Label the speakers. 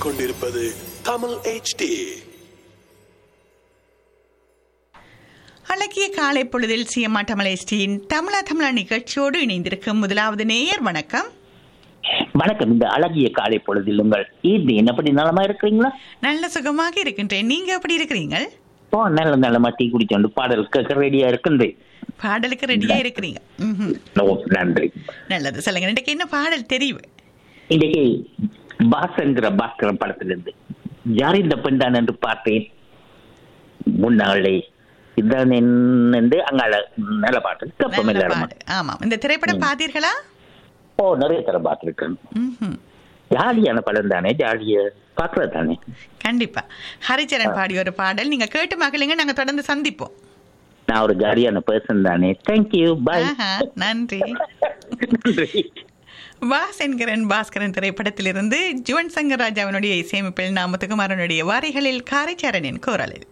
Speaker 1: கேட்டுக்கொண்டிருப்பது தமிழ் HD
Speaker 2: அழகிய காலை பொழுதில் சிஎம்மா தமிழேஷ்டியின் தமிழா தமிழா நிகழ்ச்சியோடு இணைந்திருக்கும் முதலாவது நேயர் வணக்கம்
Speaker 3: வணக்கம் இந்த அழகிய காலை பொழுதில் உங்கள் ஈத் என்னப்படி நலமா இருக்கிறீங்களா
Speaker 2: நல்ல சுகமாக இருக்கின்றேன் நீங்க எப்படி இருக்கிறீங்க
Speaker 3: ஓ நல்ல நலமா டீ குடிச்சோண்டு பாடல் கேட்க ரெடியா இருக்குது
Speaker 2: பாடலுக்கு ரெடியா இருக்கிறீங்க ம்ஹும்.
Speaker 3: ஓ நன்றி
Speaker 2: நல்லது சொல்லுங்க இன்றைக்கு என்ன பாடல் தெரிவு
Speaker 3: இன்றைக்கு பாசங்கிற பாஸ்கரன் படத்திலிருந்து யார் இந்த பெண் தான் என்று பார்த்தேன் முன்னாளே இதான் என்று அங்கால நல்ல பாட்டு கப்பம்
Speaker 2: நல்ல
Speaker 3: இல்லாம
Speaker 2: பாடு ஆமாம் இந்த திரைப்படம் பார்த்தீர்களா
Speaker 3: ஓ நிறைய தரம் பார்த்துருக்கேன்
Speaker 2: ம்ஹும்.
Speaker 3: ஜாலியான படம் தானே ஜாலிய பார்க்கறது தானே
Speaker 2: கண்டிப்பா ஹரிச்சரன் பாடிய ஒரு பாடல் நீங்க கேட்டு மகளுங்க நாங்க தொடர்ந்து சந்திப்போம்
Speaker 3: நான் ஒரு ஜாலியான பர்சன் தானே தேங்க்யூ பாய்
Speaker 2: ஆஹா, நன்றி வாஸ் என்கிறன் பாஸ்கரன் திரைப்படத்திலிருந்து ஜுவன் சங்கர் ராஜாவினுடைய இசையமைப்பில் நாமத்துக்குமாரனுடைய வாரிகளில் காரைச்சரனின் குரலில்